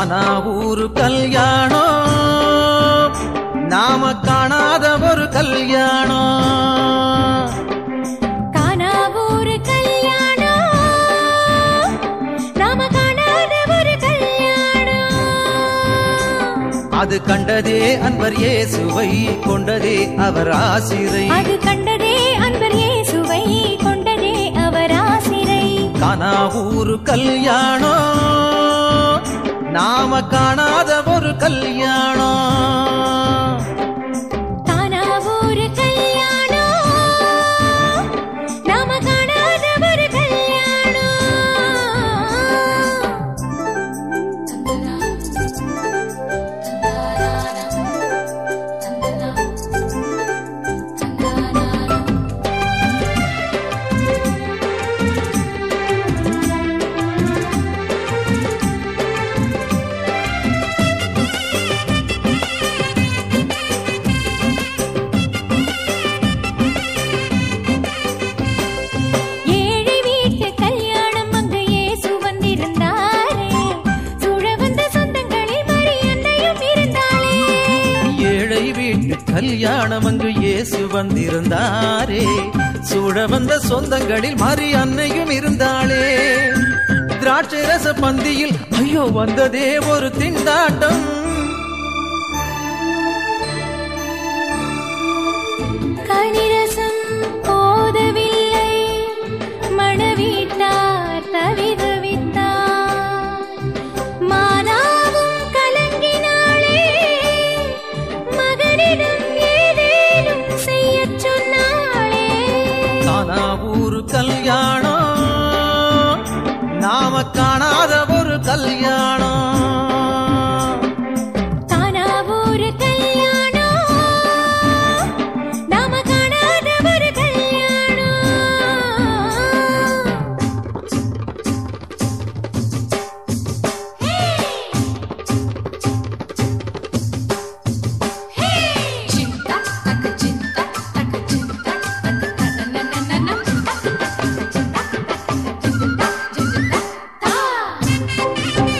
கானா ஊரு கல்யாணம் நாம காணாத ஒரு கல்யாணம் காணாவூர் கல்யாணம் நாம காணாத ஒரு கல்யாணம் அது கண்டதே அன்பர் இயேசுவை கொண்டதே அவர் ஆசிரை அது கண்டதே அன்பர் இயேசுவை கொண்டதே அவர் ஆசிரை கானா ஊரு கல்யாணம் நாம காணாத ஒரு கல்யாணம் காணாவூர் கல்யாணம் நாம காணாத ஒரு கல்யாணம் ஏழை வீட்டு கல்யாணம் அங்கு இயேசு வந்திருந்தாரே சூழ வந்த சொந்தங்களில் மரியன்னையும் இருந்தாளே ஏழை வீட்டு கல்யாணம் அங்கு இயேசு வந்திருந்தாரே சூழ வந்த சொந்தங்களில் மரி அன்னையும் இருந்தாளே திராட்சை ரச பந்தியில் ஐயோ வந்ததே ஒரு திண்டாட்டம் கனிரசம் போதவில்லை மணவீட்டார் தவிதவித்தார் மானாவும் கலங்கினாளே மகனிடம் ஏதேனும் செய்யச் சொன்னாளே கானா ஊரு கல்யாணம் நாம காணாத ஒரு கல்யாணம் காணாவூர் கல்யாணம் நாம காணாத ஒரு கல்யாணம் Cinta, tak cinta, tak cinta, tak na na na na cinta, tak cinta, tak cinta, cinta, ta.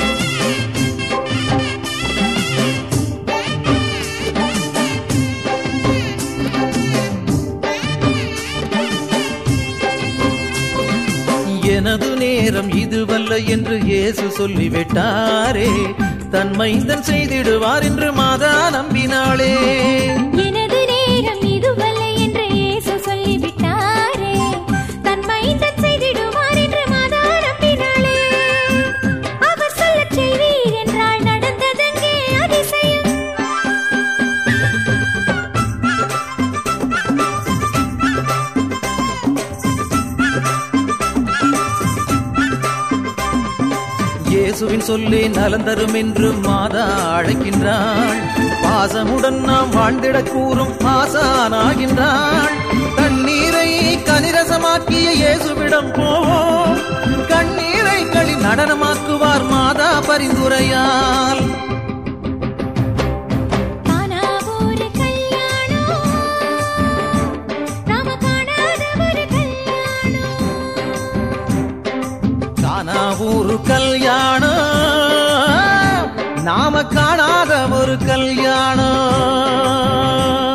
எனது நேரம் இதுவல்ல என்று இயேசு சொல்லிவிட்டாரே தன் மைந்தன் செய்திடுவார் என்று மாதா நம்பினாளே எனது நேரம் இதுவல்ல என்று இயேசு சொல்லிவிட்டாரே தன் மைந்தன் செய்திடுவார் என்று மாதா நம்பினாளே அவர் சொல்லச் செய்வீர் என்றால் நடந்ததெங்கே அதிசயம் இயேசுவின் சொல்லே நலன் தரும் என்று மாதா அழைக்கின்றாள் பாசமுடன் நாம் வாழ்ந்திடக் கூறும் ஆசானாகின்றாள் தண்ணீரை கனிரசமாக்கிய இயேசுவிடம் போவோம் கண்ணீரை களி நடனமாக்குவார் மாதா பரிந்துரையால் காணாவூர் கல்யாணம் நாம காணாத ஒரு கல்யாணம் கானா ஊரு கல்யாணம் நாம காணாத ஒரு கல்யாணம்